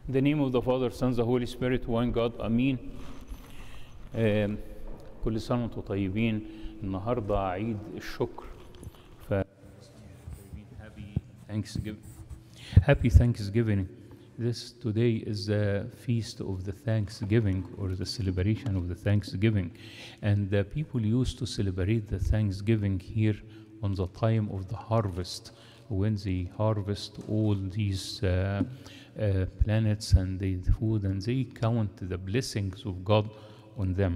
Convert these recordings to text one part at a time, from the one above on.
In the name of the Father, Son, the Holy Spirit, one God, Amen. آم، كل سنة وانتم طيبين النهاردة عيد الشكر ف Happy Thanksgiving Happy Thanksgiving This today is the feast of the Thanksgiving or the celebration of the Thanksgiving and the people used to celebrate the Thanksgiving here on the time of the harvest when they harvest all these uh, uh, planets and the food and they count the blessings of God on them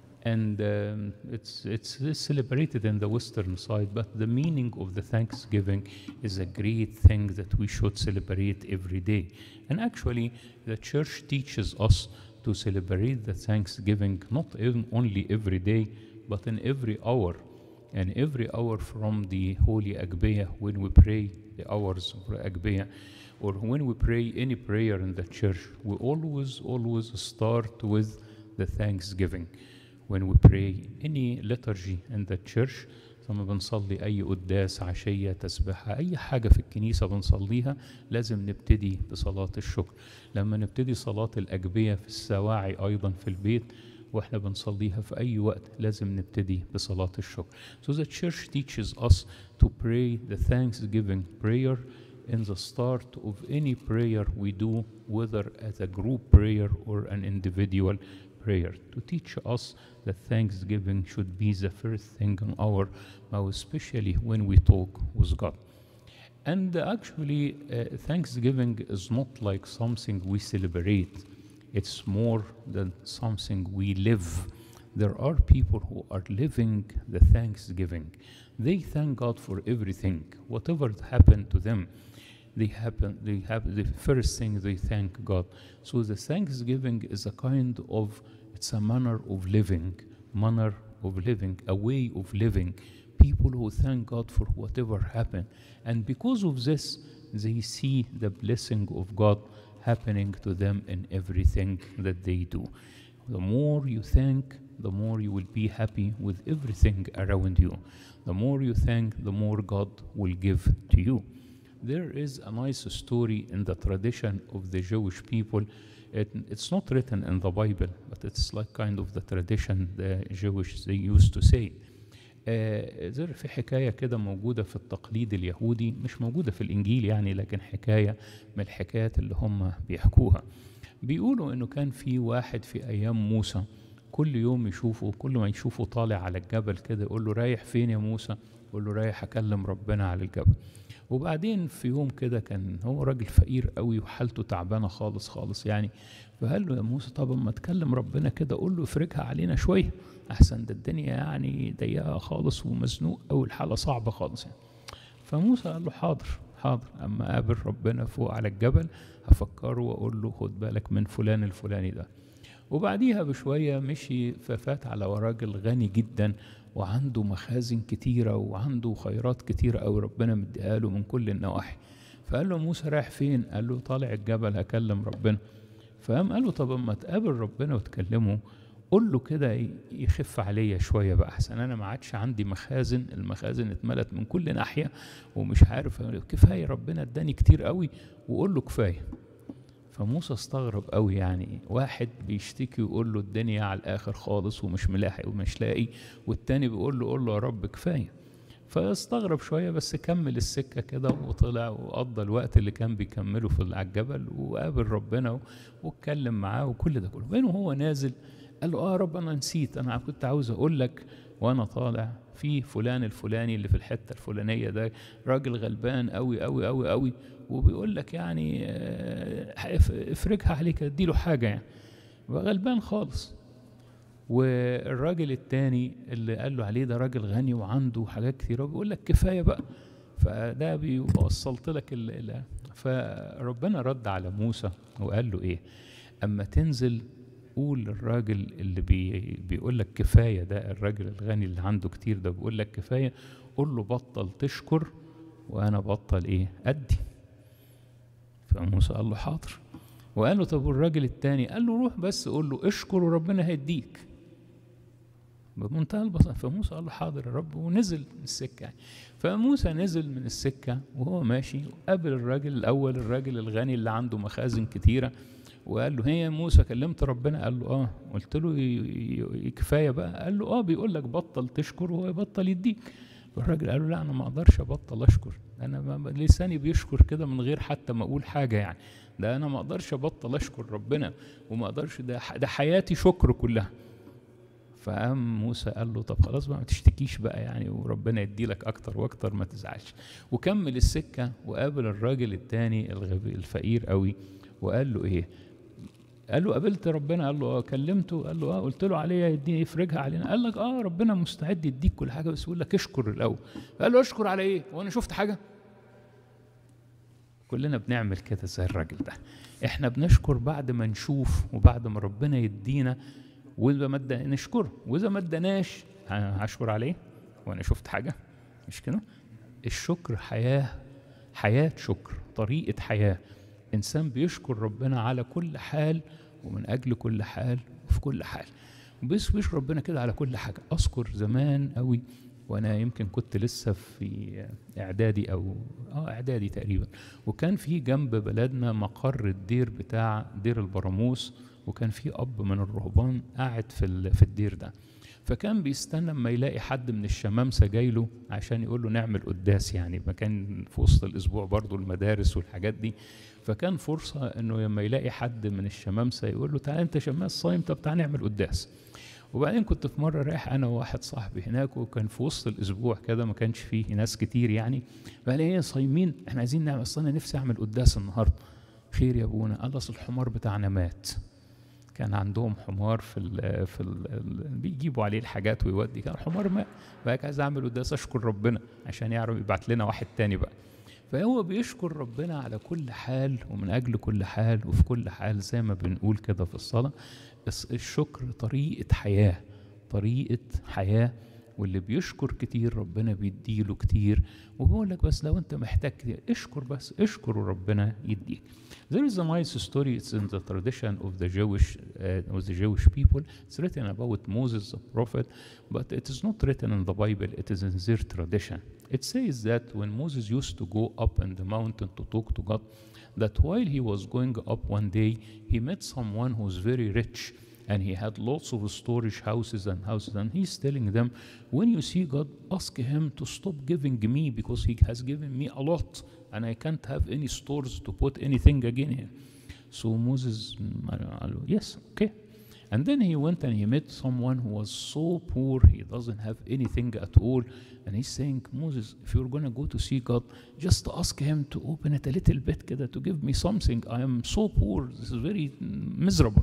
and um, it's, it's it's celebrated in the western side but the meaning of the thanksgiving is a great thing that we should celebrate every day and actually the church teaches us to celebrate the thanksgiving not even only every day but in every hour and every hour from the holy Agpeya when we pray the hours of Agpeya or when we pray any prayer in the church we always always start with the thanksgiving when we pray any liturgy in the church لما بنصلي أي قداس عشية تسبحة أي حاجة في الكنيسة بنصليها لازم نبتدي بصلاة الشكر لما نبتدي صلاة الأجبية في السواعي أيضا في البيت واحنا بنصليها في أي وقت لازم نبتدي بصلاة الشكر So the church teaches us to pray the thanksgiving prayer in the start of any prayer we do whether as a group prayer or an individual prayer to teach us that thanksgiving should be the first thing in our mouth, especially when we talk with God. And actually, uh, Thanksgiving is not like something we celebrate, it's more than something we live. There are people who are living the Thanksgiving. They thank God for everything, whatever happened to them. They happen. They have the first thing they thank God. So the Thanksgiving is a kind of it's a manner of living, manner of living, a way of living. People who thank God for whatever happened. And because of this, they see the blessing of God happening to them in everything that they do. The more you thank, the more you will be happy with everything around you. The more you thank, the more God will give to you. There is a nice story in the tradition of the Jewish people it, it's not written in the Bible, but it's like kind of the tradition the Jewish they used to say. آه زي في حكاية كده موجودة في التقليد اليهودي مش موجودة في الإنجيل يعني لكن حكاية من الحكايات اللي هم بيحكوها بيقولوا إنه كان في واحد في أيام موسى كل يوم يشوفه كل ما يشوفه طالع على الجبل كده يقول له رايح فين يا موسى يقول له رايح أكلم ربنا على الجبل وبعدين في يوم كده كان هو راجل فقير قوي وحالته تعبانه خالص خالص يعني فقال له يا موسى طب اما تكلم ربنا كده قول له افرجها علينا شويه احسن ده الدنيا يعني ضيقه خالص ومزنوق قوي الحاله صعبه خالص يعني فموسى قال له حاضر حاضر اما اقابل ربنا فوق على الجبل هفكره واقول له خد بالك من فلان الفلاني ده وبعديها بشويه مشي ففات على راجل غني جدا وعنده مخازن كتيرة وعنده خيرات كتيرة أوي ربنا مديها له من كل النواحي فقال له موسى رايح فين؟ قال له طالع الجبل هكلم ربنا فقام قال له طب اما تقابل ربنا وتكلمه قول له كده يخف عليا شويه بقى احسن انا ما عادش عندي مخازن المخازن اتملت من كل ناحيه ومش عارف كفايه ربنا اداني كتير قوي وقول له كفايه فموسى استغرب قوي يعني واحد بيشتكي ويقول له الدنيا على الاخر خالص ومش ملاحق ومش لاقي والتاني بيقول له قول له يا رب كفايه فاستغرب شويه بس كمل السكه كده وطلع وقضى الوقت اللي كان بيكمله في على الجبل وقابل ربنا واتكلم معاه وكل ده كله بينه هو نازل قال له اه يا رب انا نسيت انا كنت عاوز اقول لك وانا طالع في فلان الفلاني اللي في الحته الفلانيه ده راجل غلبان قوي قوي قوي قوي وبيقول لك يعني افرجها عليك اديله حاجه يعني غلبان خالص والراجل التاني اللي قال له عليه ده راجل غني وعنده حاجات كتيره بيقول لك كفايه بقى فده بيوصلت لك ال فربنا رد على موسى وقال له ايه اما تنزل قول للراجل اللي بي بيقول لك كفايه ده الراجل الغني اللي عنده كتير ده بيقول لك كفايه قول له بطل تشكر وانا بطل ايه ادي فموسى قال له حاضر وقال له طب والراجل التاني قال له روح بس قول له اشكر وربنا هيديك بمنتهى البساطة فموسى قال له حاضر يا رب ونزل من السكة يعني فموسى نزل من السكة وهو ماشي وقابل الراجل الأول الراجل الغني اللي عنده مخازن كتيرة وقال له هي موسى كلمت ربنا قال له اه قلت له ي- ي- كفايه بقى قال له اه بيقول لك بطل تشكر وهو يبطل يديك الراجل قال له لا انا ما اقدرش ابطل اشكر انا ما ما- لساني بيشكر كده من غير حتى ما اقول حاجه يعني ده انا ما اقدرش ابطل اشكر ربنا وما اقدرش ده ح- ده حياتي شكر كلها فقام موسى قال له طب خلاص بقى ما تشتكيش بقى يعني وربنا يدي لك اكتر واكتر ما تزعلش وكمل السكه وقابل الراجل التاني الغبي الفقير قوي وقال له ايه قال له قابلت ربنا قال له اه كلمته قال له اه قلت له عليا يديني يفرجها علينا قال لك اه ربنا مستعد يديك كل حاجه بس يقول لك اشكر الاول قال له اشكر على ايه وانا شفت حاجه كلنا بنعمل كده زي الراجل ده احنا بنشكر بعد ما نشوف وبعد ما ربنا يدينا واذا ما ادى نشكره واذا ما اداناش ه- هشكر عليه وانا شفت حاجه مش كده الشكر حياه حياه شكر طريقه حياه انسان بيشكر ربنا على كل حال ومن اجل كل حال وفي كل حال بس بيشكر ربنا كده على كل حاجه اذكر زمان قوي وانا يمكن كنت لسه في اعدادي او اه اعدادي تقريبا وكان في جنب بلدنا مقر الدير بتاع دير البراموس وكان في اب من الرهبان قاعد في ال- في الدير ده فكان بيستنى اما يلاقي حد من الشمامسه جاي له عشان يقول له نعمل قداس يعني مكان في وسط الاسبوع برضو المدارس والحاجات دي فكان فرصه انه لما يلاقي حد من الشمامسه يقول له تعالى انت شماس صايم طب تعالى نعمل قداس وبعدين كنت في مره رايح انا وواحد صاحبي هناك وكان في وسط الاسبوع كده ما كانش فيه ناس كتير يعني فقال ايه صايمين احنا عايزين نعمل اصل انا نفسي اعمل قداس النهارده خير يا ابونا قال اصل الحمار بتاعنا مات كان عندهم حمار في ال في ال بيجيبوا عليه الحاجات ويودي كان الحمار مات بقى عايز اعمل قداس اشكر ربنا عشان يعرف يبعت لنا واحد تاني بقى فهو بيشكر ربنا على كل حال ومن اجل كل حال وفي كل حال زي ما بنقول كده في الصلاه الس- الشكر طريقه حياه طريقه حياه واللي بيشكر كتير ربنا بيديله كتير وبقول لك بس لو انت محتاج كتير اشكر بس اشكر وربنا يديك There is a nice story. It's in the tradition of the Jewish uh, of the Jewish people. It's written about Moses, the prophet, but it is not written in the Bible. It is in their tradition. It says that when Moses used to go up in the mountain to talk to God, that while he was going up one day, he met someone who was very rich and he had lots of storage houses and houses and he's telling them when you see god ask him to stop giving me because he has given me a lot and i can't have any stores to put anything again here so moses mm, قال له, yes okay and then he went and he met someone who was so poor he doesn't have anything at all and he's saying moses if you're going to go to see god just ask him to open it a little bit كده to give me something i am so poor this is very mm, miserable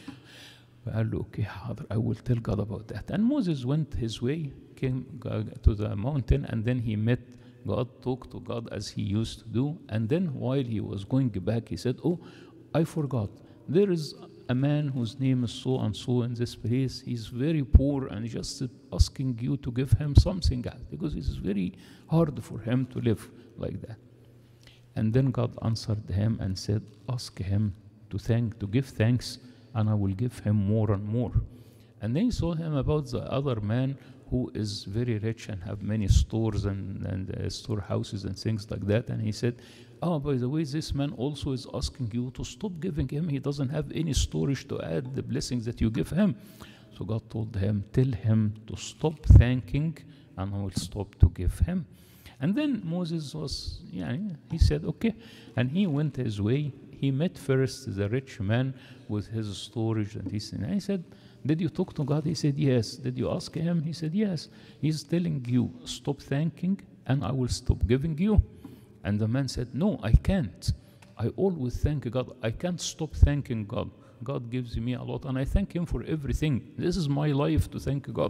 فقال له okay حاضر I will tell God about that and Moses went his way came go- to the mountain and then he met God talked to God as he used to do and then while he was going back he said oh I forgot there is a man whose name is so and so in this place he's very poor and just asking you to give him something because it's very hard for him to live like that and then God answered him and said, Ask him to thank, to give thanks, and I will give him more and more. And then he told him about the other man who is very rich and have many stores and, and uh, storehouses and things like that. And he said, Oh, by the way, this man also is asking you to stop giving him. He doesn't have any storage to add the blessings that you give him. So God told him, Tell him to stop thanking, and I will stop to give him. And then Moses was, yeah, he said, okay. And he went his way. He met first the rich man with his storage and this. And I said, did you talk to God? He said, yes. Did you ask him? He said, yes. He's telling you, stop thanking and I will stop giving you. And the man said, no, I can't. I always thank God. I can't stop thanking God. God gives me a lot and I thank him for everything. This is my life to thank God.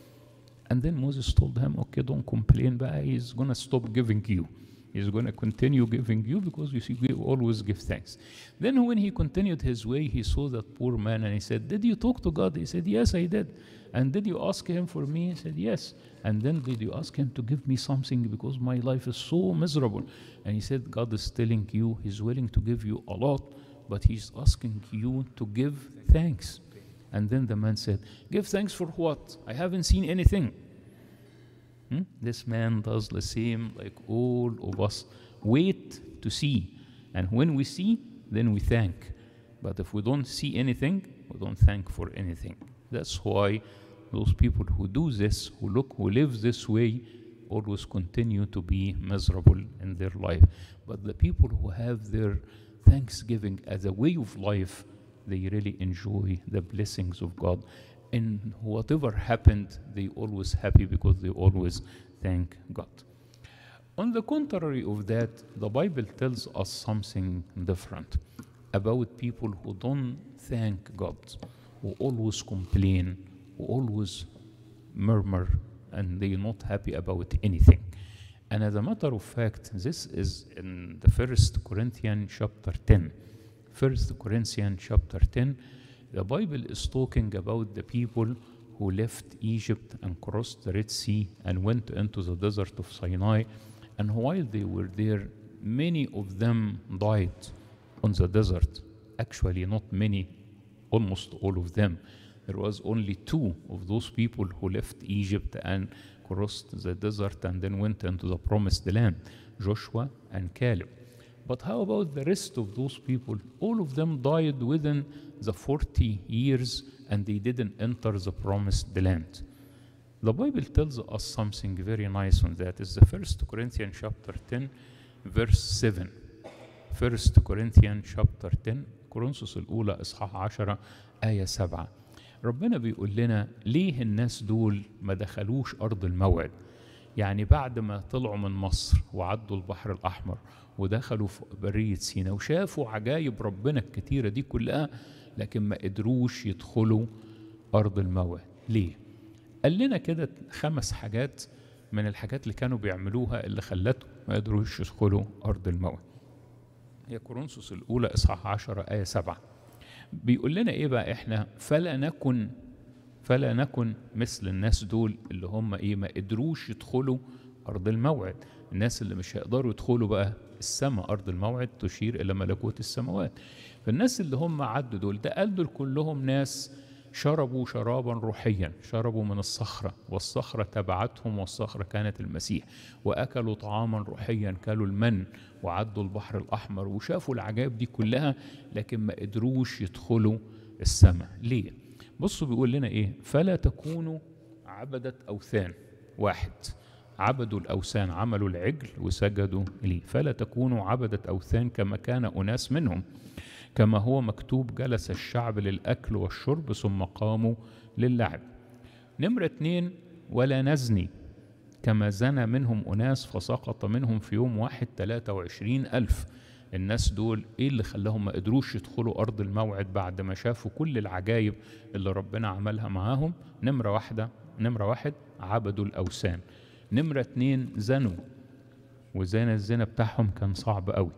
And then Moses told him, okay, don't complain, but he's going to stop giving you. He's going to continue giving you because you see, we always give thanks. Then when he continued his way, he saw that poor man and he said, Did you talk to God? He said, Yes, I did. And did you ask him for me? He said, Yes. And then did you ask him to give me something because my life is so miserable? And he said, God is telling you he's willing to give you a lot, but he's asking you to give thanks. And then the man said, Give thanks for what? I haven't seen anything. Hmm? This man does the same like all of us. Wait to see. And when we see, then we thank. But if we don't see anything, we don't thank for anything. That's why those people who do this, who look, who live this way, always continue to be miserable in their life. But the people who have their thanksgiving as a way of life, they really enjoy the blessings of God. And whatever happened, they always happy because they always thank God. On the contrary of that, the Bible tells us something different about people who don't thank God, who always complain, who always murmur, and they're not happy about anything. And as a matter of fact, this is in the First Corinthians chapter 10. First Corinthians chapter 10, the Bible is talking about the people who left Egypt and crossed the Red Sea and went into the desert of Sinai. And while they were there, many of them died on the desert. Actually, not many, almost all of them. There was only two of those people who left Egypt and crossed the desert and then went into the promised land Joshua and Caleb. But how about the rest of those people? All of them died within the 40 years and they didn't enter the promised land. The Bible tells us something very nice on that. It's the First Corinthians chapter 10, verse 7. First Corinthians chapter 10 كورنثوس الأولى إصحاح 10 آية 7 ربنا بيقول لنا ليه الناس دول ما دخلوش أرض الموعد يعني بعد ما طلعوا من مصر وعدوا البحر الأحمر ودخلوا في برية سينا وشافوا عجائب ربنا الكتيرة دي كلها لكن ما قدروش يدخلوا أرض الموعد ليه؟ قال لنا كده خمس حاجات من الحاجات اللي كانوا بيعملوها اللي خلتهم ما قدروش يدخلوا أرض الموعد هي كورنثوس الأولى إصحاح 10 آية 7 بيقول لنا إيه بقى إحنا فلا نكن فلا نكن مثل الناس دول اللي هم إيه ما قدروش يدخلوا أرض الموعد الناس اللي مش هيقدروا يدخلوا بقى السماء أرض الموعد تشير إلى ملكوت السماوات فالناس اللي هم عدوا دول ده قال دول كلهم ناس شربوا شرابا روحيا شربوا من الصخرة والصخرة تبعتهم والصخرة كانت المسيح وأكلوا طعاما روحيا كلوا المن وعدوا البحر الأحمر وشافوا العجائب دي كلها لكن ما قدروش يدخلوا السماء ليه؟ بصوا بيقول لنا إيه فلا تكونوا عبدة أوثان واحد عبدوا الأوثان عملوا العجل وسجدوا إليه فلا تكونوا عبدة أوثان كما كان أناس منهم كما هو مكتوب جلس الشعب للأكل والشرب ثم قاموا للعب نمرة اتنين ولا نزني كما زنى منهم أناس فسقط منهم في يوم واحد تلاتة وعشرين ألف الناس دول ايه اللي خلاهم ما قدروش يدخلوا ارض الموعد بعد ما شافوا كل العجائب اللي ربنا عملها معاهم نمرة واحدة نمرة واحد عبدوا الأوثان نمرة اتنين زنوا وزنا الزنا بتاعهم كان صعب قوي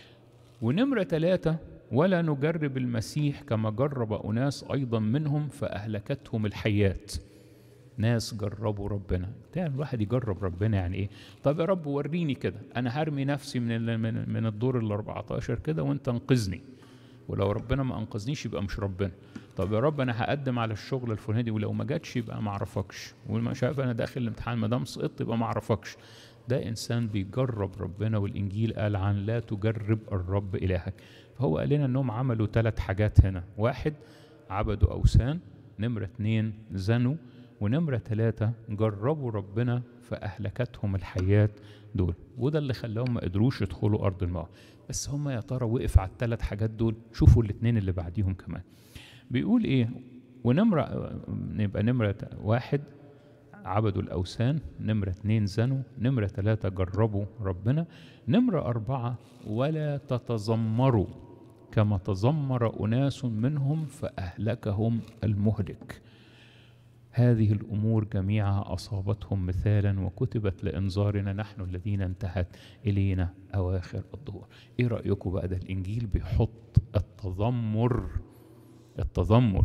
ونمرة ثلاثة ولا نجرب المسيح كما جرب أناس أيضا منهم فأهلكتهم الحيات ناس جربوا ربنا يعني الواحد يجرب ربنا يعني ايه طب يا رب وريني كده انا هرمي نفسي من ال من, من الدور ال 14 كده وانت انقذني ولو ربنا ما انقذنيش يبقى مش ربنا طب يا رب انا هقدم على الشغل الفلاني ولو ما جاتش يبقى ما اعرفكش وما شايف انا داخل الامتحان ما دام سقطت يبقى ما اعرفكش ده انسان بيجرب ربنا والانجيل قال عن لا تجرب الرب الهك فهو قال لنا انهم عملوا ثلاث حاجات هنا واحد عبدوا اوثان نمره اتنين زنوا ونمرة ثلاثة جربوا ربنا فأهلكتهم الحياة دول وده اللي خلاهم ما قدروش يدخلوا أرض الموعد بس هم يا ترى وقف على الثلاث حاجات دول شوفوا الاثنين اللي بعديهم كمان بيقول إيه ونمرة يبقى نمرة واحد عبدوا الأوثان نمرة اتنين زنوا نمرة ثلاثة جربوا ربنا نمرة أربعة ولا تتذمروا كما تذمر أناس منهم فأهلكهم المهلك هذه الأمور جميعها أصابتهم مثالا وكتبت لإنذارنا نحن الذين انتهت إلينا أواخر الظهور إيه رأيكم بقى ده الإنجيل بيحط التذمر التذمر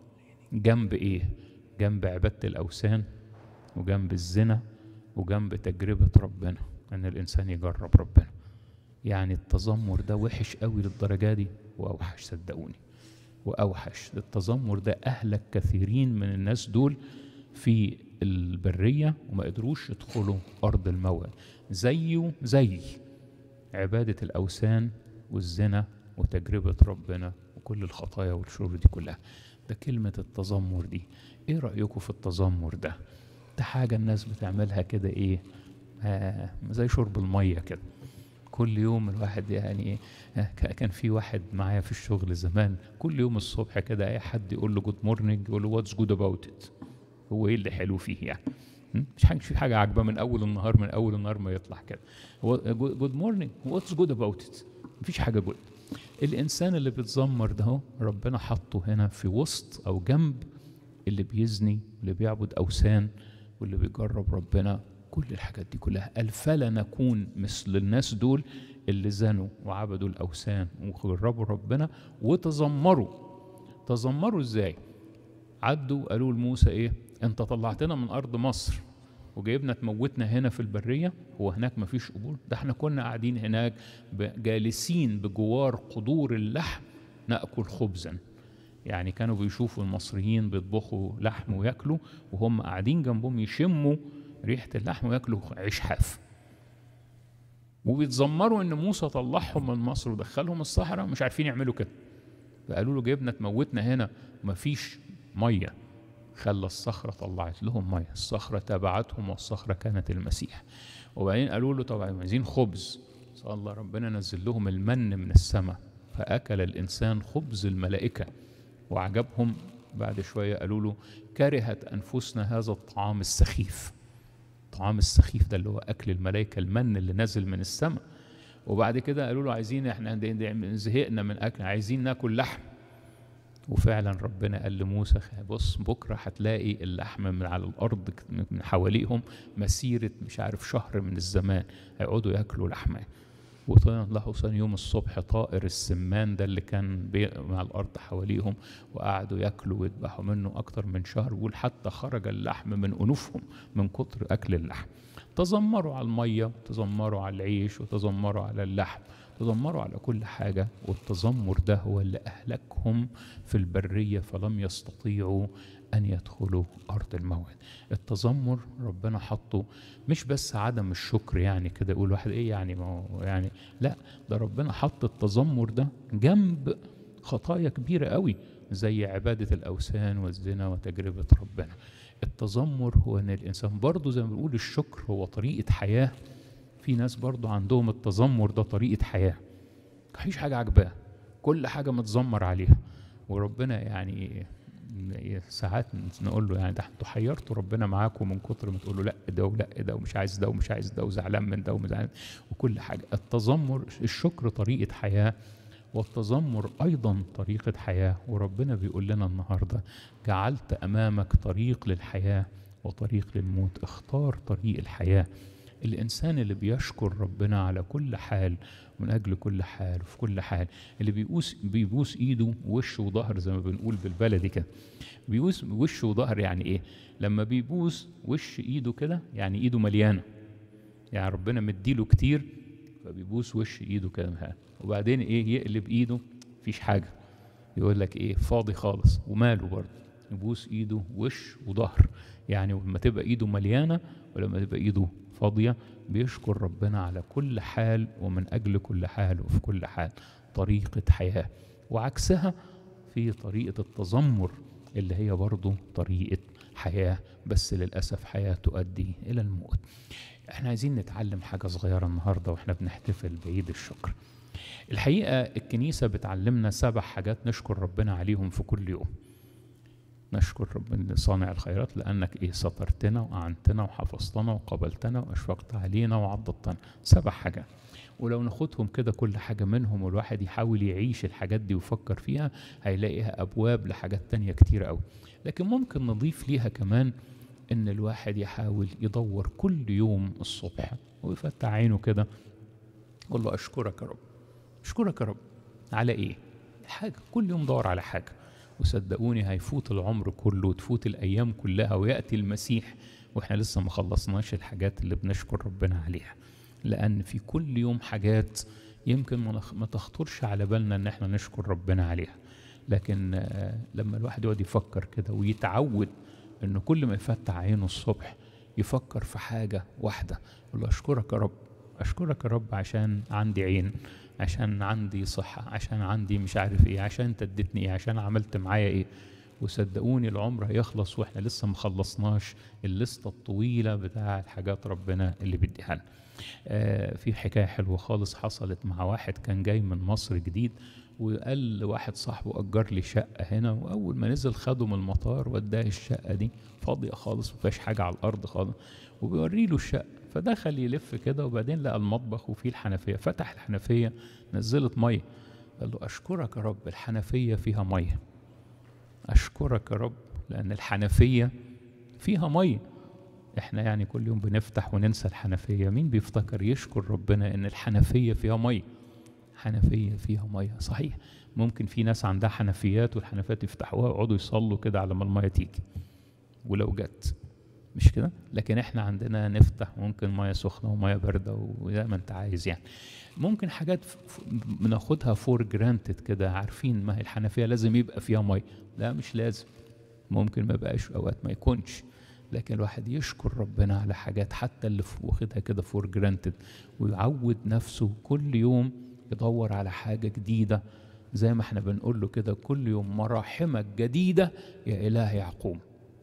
جنب إيه جنب عبادة الأوثان وجنب الزنا وجنب تجربة ربنا أن الإنسان يجرب ربنا يعني التذمر ده وحش قوي للدرجة دي وأوحش صدقوني واوحش التذمر ده اهلك كثيرين من الناس دول في البريه وما قدروش يدخلوا ارض الموعد زيه زي عباده الاوثان والزنا وتجربه ربنا وكل الخطايا والشرور دي كلها ده كلمه التذمر دي ايه رايكم في التذمر ده ده حاجه الناس بتعملها كده ايه آه زي شرب الميه كده كل يوم الواحد يعني آه كان في واحد معايا في الشغل زمان كل يوم الصبح كده اي حد يقول له جود مورنينج يقول له واتس جود اباوت ات هو ايه اللي حلو فيه يعني مش حاجه في حاجه عاجباه من اول النهار من اول النهار ما يطلع كده جود مورنينج واتس جود اباوت ات مفيش حاجه جود الانسان اللي بيتذمر ده هو ربنا حطه هنا في وسط او جنب اللي بيزني واللي بيعبد اوثان واللي بيجرب ربنا كل الحاجات دي كلها قال فلا نكون مثل الناس دول اللي زنوا وعبدوا الاوثان وجربوا ربنا وتذمروا تذمروا ازاي عدوا قالوا لموسى ايه انت طلعتنا من ارض مصر وجايبنا تموتنا هنا في البريه هو هناك مفيش قبور ده احنا كنا قاعدين هناك جالسين بجوار قدور اللحم ناكل خبزا يعني كانوا بيشوفوا المصريين بيطبخوا لحم وياكلوا وهم قاعدين جنبهم يشموا ريحه اللحم وياكلوا عيش حاف وبيتذمروا ان موسى طلعهم من مصر ودخلهم الصحراء مش عارفين يعملوا كده فقالوا له جبنا تموتنا هنا مفيش ميه خلى الصخرة طلعت لهم مية الصخرة تبعتهم والصخرة كانت المسيح وبعدين قالوا له طبعا عايزين خبز صلى الله ربنا نزل لهم المن من السماء فأكل الإنسان خبز الملائكة وعجبهم بعد شوية قالوا له كرهت أنفسنا هذا الطعام السخيف الطعام السخيف ده اللي هو أكل الملائكة المن اللي نزل من السماء وبعد كده قالوا له عايزين احنا زهقنا من أكل عايزين ناكل لحم وفعلا ربنا قال لموسى بص بكره هتلاقي اللحم من على الارض من حواليهم مسيره مش عارف شهر من الزمان هيقعدوا ياكلوا لحمه وطلع له ثاني يوم الصبح طائر السمان ده اللي كان مع الارض حواليهم وقعدوا ياكلوا ويذبحوا منه اكتر من شهر ويقول حتى خرج اللحم من انوفهم من كتر اكل اللحم تذمروا على الميه تذمروا على العيش وتذمروا على اللحم تذمروا على كل حاجة والتذمر ده هو اللي أهلكهم في البرية فلم يستطيعوا أن يدخلوا أرض الموعد التذمر ربنا حطه مش بس عدم الشكر يعني كده يقول واحد إيه يعني ما هو يعني لا ده ربنا حط التذمر ده جنب خطايا كبيرة قوي زي عبادة الأوثان والزنا وتجربة ربنا التذمر هو أن الإنسان برضه زي ما بنقول الشكر هو طريقة حياة في ناس برضو عندهم التذمر ده طريقة حياة مفيش حاجة عجباه كل حاجة متذمر عليها وربنا يعني ساعات نقول له يعني ده انتوا حيرتوا ربنا معاكم من كتر ما تقول له لا ده ولا ده ومش عايز ده ومش عايز ده وزعلان من ده ومزعلان وكل حاجة التذمر الشكر طريقة حياة والتذمر أيضا طريقة حياة وربنا بيقول لنا النهاردة جعلت أمامك طريق للحياة وطريق للموت اختار طريق الحياه الإنسان اللي بيشكر ربنا على كل حال من أجل كل حال وفي كل حال اللي بيبوس بيبوس إيده ووش وظهر زي ما بنقول بالبلدي كده بيبوس وش وظهر يعني إيه؟ لما بيبوس وش إيده كده يعني إيده مليانة يعني ربنا مديله كتير فبيبوس وش إيده كده وبعدين إيه يقلب إيده مفيش حاجة يقول لك إيه فاضي خالص وماله برضه يبوس إيده وش وظهر يعني لما تبقى إيده مليانة ولما تبقى إيده فاضية بيشكر ربنا على كل حال ومن أجل كل حال وفي كل حال طريقة حياة وعكسها في طريقة التذمر اللي هي برضو طريقة حياة بس للأسف حياة تؤدي إلى الموت احنا عايزين نتعلم حاجة صغيرة النهاردة واحنا بنحتفل بعيد الشكر الحقيقة الكنيسة بتعلمنا سبع حاجات نشكر ربنا عليهم في كل يوم نشكر ربنا صانع الخيرات لأنك إيه سترتنا وأعنتنا وحفظتنا وقبلتنا وأشفقت علينا وعضدتنا سبع حاجات ولو ناخدهم كده كل حاجة منهم والواحد يحاول يعيش الحاجات دي ويفكر فيها هيلاقيها أبواب لحاجات تانية كتير أوي لكن ممكن نضيف ليها كمان إن الواحد يحاول يدور كل يوم الصبح ويفتح عينه كده يقول له أشكرك يا رب أشكرك يا رب على إيه؟ حاجة كل يوم دور على حاجة وصدقوني هيفوت العمر كله وتفوت الأيام كلها ويأتي المسيح وإحنا لسه ما خلصناش الحاجات اللي بنشكر ربنا عليها لأن في كل يوم حاجات يمكن ما تخطرش على بالنا إن إحنا نشكر ربنا عليها لكن آه، لما الواحد يقعد يفكر كده ويتعود انه كل ما يفتح عينه الصبح يفكر في حاجة واحدة يقول له أشكرك يا رب أشكرك يا رب عشان عندي عين عشان عندي صحة عشان عندي مش عارف ايه عشان انت اديتني ايه عشان عملت معايا ايه وصدقوني العمر هيخلص واحنا لسه ما خلصناش الليسته الطويله بتاع الحاجات ربنا اللي بيديها لنا. آه في حكايه حلوه خالص حصلت مع واحد كان جاي من مصر جديد وقال لواحد صاحبه اجر لي شقه هنا واول ما نزل خده من المطار وداه الشقه دي فاضيه خالص ما فيهاش حاجه على الارض خالص وبيوري له الشقه فدخل يلف كده وبعدين لقى المطبخ وفيه الحنفيه فتح الحنفيه نزلت ميه قال له اشكرك يا رب الحنفيه فيها ميه اشكرك يا رب لان الحنفيه فيها ميه احنا يعني كل يوم بنفتح وننسى الحنفيه مين بيفتكر يشكر ربنا ان الحنفيه فيها ميه حنفيه فيها ميه صحيح ممكن في ناس عندها حنفيات والحنفيات يفتحوها ويقعدوا يصلوا كده على ما الميه تيجي ولو جت مش كده لكن احنا عندنا نفتح ممكن ميه سخنه وميه بارده وزي ما انت عايز يعني ممكن حاجات ف- ف- بناخدها فور جرانتد كده عارفين ما هي الحنفيه لازم يبقى فيها ميه لا مش لازم ممكن ما بقاش اوقات ما يكونش لكن الواحد يشكر ربنا على حاجات حتى اللي ف- واخدها كده فور جرانتد ويعود نفسه كل يوم يدور على حاجه جديده زي ما احنا بنقول له كده كل يوم مراحمك جديده يا اله يعقوب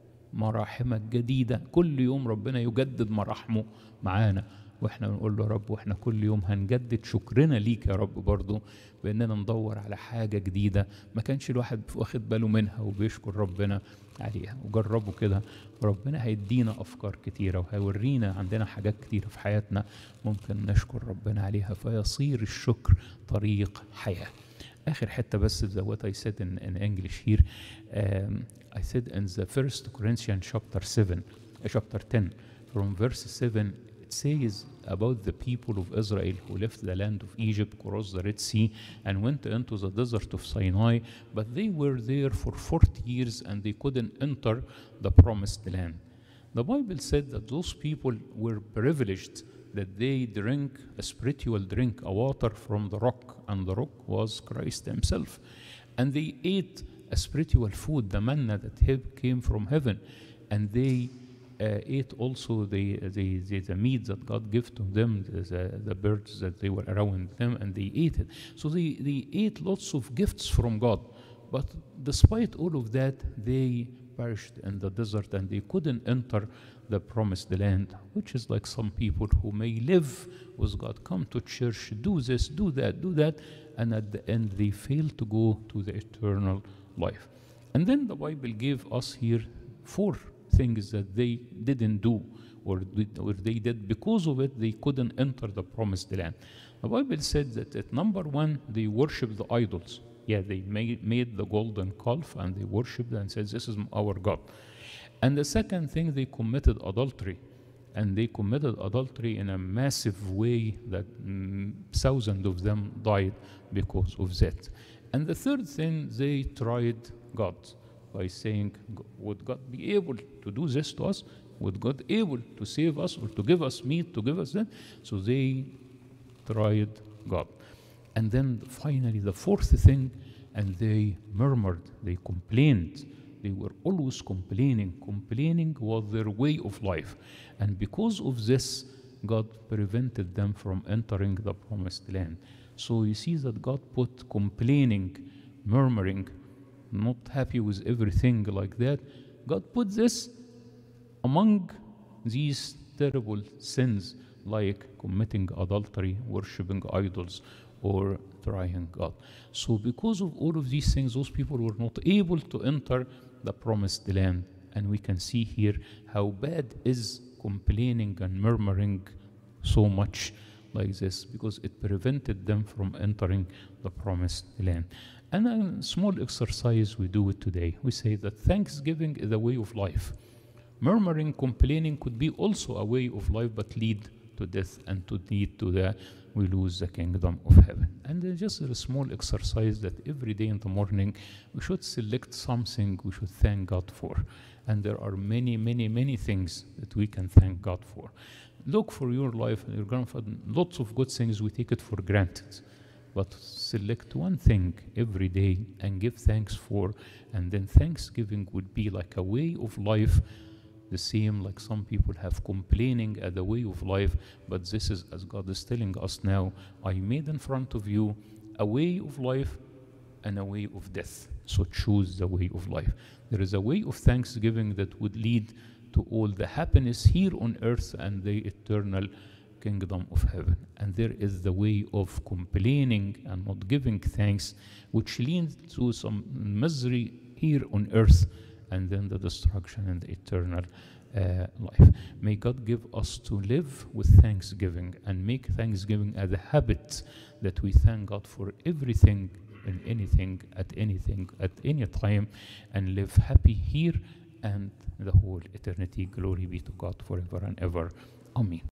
مراحمك جديدة كل يوم ربنا يجدد مراحمه معانا واحنا بنقول له يا رب واحنا كل يوم هنجدد شكرنا ليك يا رب برضو باننا ندور على حاجة جديدة ما كانش الواحد واخد باله منها وبيشكر ربنا عليها وجربوا كده ربنا هيدينا افكار كتيرة وهيورينا عندنا حاجات كتيرة في حياتنا ممكن نشكر ربنا عليها فيصير الشكر طريق حياة آخر حتة بس the what I said in, in English here um, I said in the first Corinthians chapter 7 uh, chapter 10 from verse 7 it says about the people of Israel who left the land of Egypt crossed the Red Sea and went into the desert of Sinai but they were there for 40 years and they couldn't enter the promised land the Bible said that those people were privileged that they drink a spiritual drink, a water from the rock, and the rock was Christ Himself. And they ate a spiritual food, the manna that he- came from heaven, and they uh, ate also the, the, the, the meat that God gave to them, the, the, the birds that they were around them, and they ate it. So they, they ate lots of gifts from God. But despite all of that, they perished in the desert and they couldn't enter the promised land, which is like some people who may live with God, come to church, do this, do that, do that, and at the end they fail to go to the eternal life. And then the Bible gave us here four things that they didn't do or, did- or they did because of it they couldn't enter the promised land. The Bible said that at number one they worshiped the idols. Yeah, they made, made the golden calf and they worshipped and said, This is our God. And the second thing, they committed adultery. And they committed adultery in a massive way that mm, thousands of them died because of that. And the third thing, they tried God by saying, "G- Would God be able to do this to us? Would God able to save us or to give us meat, to give us that? So they tried God. And then finally, the fourth thing, and they murmured, they complained. They were always complaining. Complaining was their way of life. And because of this, God prevented them from entering the promised land. So you see that God put complaining, murmuring, not happy with everything like that. God put this among these terrible sins like committing adultery, worshipping idols, or trying God. So, because of all of these things, those people were not able to enter the promised land. And we can see here how bad is complaining and murmuring so much like this because it prevented them from entering the promised land. And a small exercise we do it today. We say that thanksgiving is a way of life. Murmuring, complaining could be also a way of life, but lead to death and to lead to the we lose the kingdom of heaven. And uh, just a small exercise that every day in the morning we should select something we should thank God for. And there are many, many, many things that we can thank God for. Look for your life and your grandfather, lots of good things we take it for granted. but select one thing every day and give thanks for, and then thanksgiving would be like a way of life the same like some people have complaining as a way of life but this is as god is telling us now i made in front of you a way of life and a way of death so choose the way of life there is a way of thanksgiving that would lead to all the happiness here on earth and the eternal kingdom of heaven and there is the way of complaining and not giving thanks which leads to some misery here on earth and then the destruction and the eternal uh, life. May God give us to live with thanksgiving and make thanksgiving as a habit that we thank God for everything and anything at anything at any time and live happy here and the whole eternity. Glory be to God forever and ever. Amen.